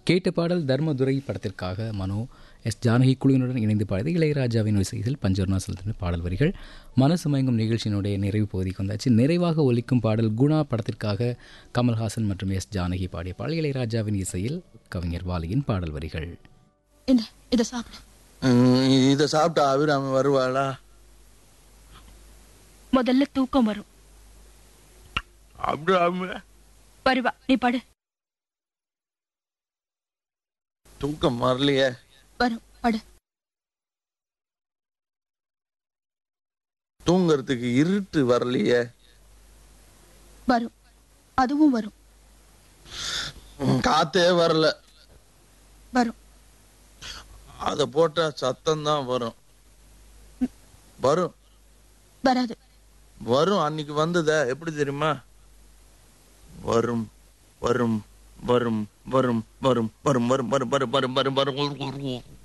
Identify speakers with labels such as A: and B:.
A: கேட்ட பாடல் தர்மதுரை படத்திற்காக மனோ எஸ் ஜானகி குழுவினுடன் இணைந்து பாடியது இளையராஜாவின் இசையில் பஞ்சர்னா செலுத்தின பாடல் வரிகள் மனசு மயங்கும் நிகழ்ச்சியினுடைய நிறைவு பகுதிக்கு வந்தாச்சு நிறைவாக ஒலிக்கும் பாடல் குணா படத்திற்காக கமல்ஹாசன் மற்றும் எஸ் ஜானகி பாடிய பாடல் இளையராஜாவின் இசையில் கவிஞர் வாலியின் பாடல் வரிகள்
B: இந்த இதை சாப்பிடு
C: ம், இத சாப்பிட்டா அபிராமி வருவாளா
B: முதல்ல தூக்கம் வரும்
C: அபிராமி
B: வருவா நீ படு
C: தூக்கம் வரலையே
B: வரும் படு
C: தூங்கறதுக்கு இருட்டு வரலையே
B: வரும் அதுவும் வரும்
C: ம், காத்தே வரல
B: வரும்
C: அத போட்டா சத்தம் தான் வரும் வரும்
B: வராது
C: வரும் அன்னைக்கு வந்ததே எப்படி தெரியுமா வரும் வரும் வரும் வரும் வரும் வரும் வரும் வரும் வரும் வரும் வரும் வரும்